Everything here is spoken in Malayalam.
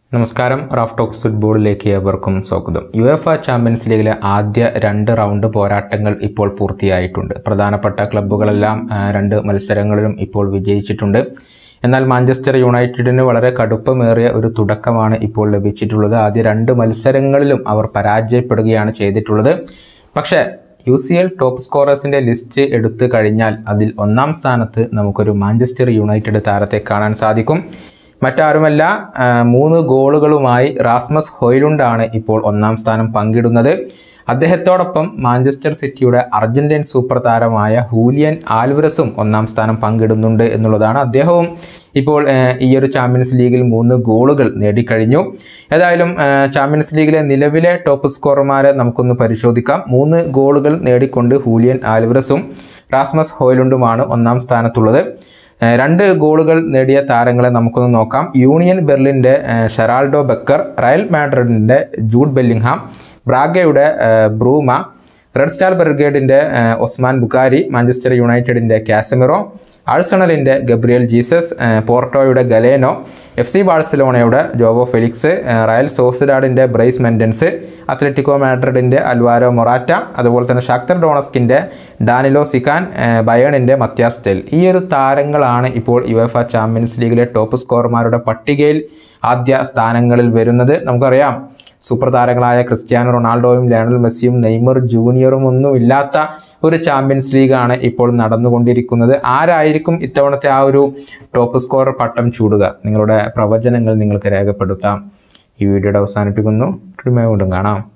നമസ്കാരം റാഫ് ടോക്സ് ഫുട്ബോളിലേക്ക് ഏവർക്കും സ്വാഗതം യു എഫ് എ ചാമ്പ്യൻസ് ലീഗിലെ ആദ്യ രണ്ട് റൗണ്ട് പോരാട്ടങ്ങൾ ഇപ്പോൾ പൂർത്തിയായിട്ടുണ്ട് പ്രധാനപ്പെട്ട ക്ലബ്ബുകളെല്ലാം ആ, രണ്ട് മത്സരങ്ങളിലും ഇപ്പോൾ വിജയിച്ചിട്ടുണ്ട് എന്നാൽ മാഞ്ചസ്റ്റർ യുണൈറ്റഡിന് വളരെ കടുപ്പമേറിയ ഒരു തുടക്കമാണ് ഇപ്പോൾ ലഭിച്ചിട്ടുള്ളത് ആദ്യ രണ്ട് മത്സരങ്ങളിലും അവർ പരാജയപ്പെടുകയാണ് ചെയ്തിട്ടുള്ളത് പക്ഷേ യു സി എൽ ടോപ്പ് സ്കോറേഴ്സിൻ്റെ ലിസ്റ്റ് എടുത്തു കഴിഞ്ഞാൽ അതിൽ ഒന്നാം സ്ഥാനത്ത് നമുക്കൊരു മാഞ്ചസ്റ്റർ യുണൈറ്റഡ് താരത്തെ കാണാൻ സാധിക്കും മറ്റാരുമല്ല ആ, മൂന്ന് ഗോളുകളുമായി റാസ്മസ് ഹൊയ്ലുണ്ടാണ് ഇപ്പോൾ ഒന്നാം സ്ഥാനം പങ്കിടുന്നത് അദ്ദേഹത്തോടൊപ്പം മാഞ്ചസ്റ്റർ സിറ്റിയുടെ അർജന്റീൻ സൂപ്പർ താരമായ ഹൂലിയൻ ആൽവരസും ഒന്നാം സ്ഥാനം പങ്കിടുന്നുണ്ട് എന്നുള്ളതാണ് അദ്ദേഹവും ഇപ്പോൾ ആ, ഈ ഒരു ചാമ്പ്യൻസ് ലീഗിൽ മൂന്ന് ഗോളുകൾ നേടിക്കഴിഞ്ഞു ഏതായാലും ആ, ചാമ്പ്യൻസ് ലീഗിലെ നിലവിലെ ടോപ്പ് സ്കോറർമാരെ നമുക്കൊന്ന് പരിശോധിക്കാം മൂന്ന് ഗോളുകൾ നേടിക്കൊണ്ട് ഹൂലിയൻ ആൽവരസും റാസ്മസ് ഹോയിലുണ്ടുമാണ് ഒന്നാം സ്ഥാനത്തുള്ളത് ഏഹ് രണ്ട് ഗോളുകൾ നേടിയ താരങ്ങളെ നമുക്കൊന്ന് നോക്കാം യൂണിയൻ ബെർലിൻ്റെ ഏഹ് ഷെറാൾഡോ ബക്കർ റയൽ മാഡ്രിഡിൻ്റെ ജൂഡ് ബെല്ലിംഗ്ഹാം ബ്രാഗയുടെ ഏഹ് ബ്രൂമ റെഡ് സ്റ്റാർ ബ്രിഗേഡിൻ്റെ ഏഹ് ഒസ്മാൻ ബുക്കാരി മാഞ്ചസ്റ്റർ യുണൈറ്റഡിൻ്റെ കാസമിറോ ആഴ്സണലിൻ്റെ ഗബ്രിയൽ ജീസസ് ഏഹ് പോർട്ടോയുടെ ഗലേനോ എഫ് സി ബാഴ്സലോണയുടെ ജോവോ ഫെലിക്സ് ഏഹ് റയൽ സോസിഡാഡിൻ്റെ ബ്രൈസ് മെൻഡൻസ് അത്ലറ്റിക്കോ മാഡ്രിഡിൻ്റെ അൽവാരോ മൊറാറ്റ അതുപോലെ തന്നെ ഷാക്തർ ഡോണസ്കിൻ്റെ ഡാനിലോ സിക്കാൻ ഏഹ് ബയേണിൻ്റെ മത്യാസ് ടെൽ ഈ ഒരു താരങ്ങളാണ് ഇപ്പോൾ യുഎഫ ചാമ്പ്യൻസ് ലീഗിലെ ടോപ്പ് സ്കോർമാരുടെ പട്ടികയിൽ ആദ്യ സ്ഥാനങ്ങളിൽ വരുന്നത് നമുക്കറിയാം സൂപ്പർ താരങ്ങളായ ക്രിസ്ത്യാനോ റൊണാൾഡോയും ലയണൽ മെസ്സിയും നെയ്മർ ജൂനിയറും ഒന്നും ഇല്ലാത്ത ഒരു ചാമ്പ്യൻസ് ലീഗാണ് ഇപ്പോൾ നടന്നുകൊണ്ടിരിക്കുന്നത് ആരായിരിക്കും ഇത്തവണത്തെ ആ ഒരു ടോപ്പ് സ്കോറർ പട്ടം ചൂടുക നിങ്ങളുടെ പ്രവചനങ്ങൾ നിങ്ങൾക്ക് രേഖപ്പെടുത്താം ഈ വീഡിയോയുടെ അവസാനിപ്പിക്കുന്നു വീണ്ടും കാണാം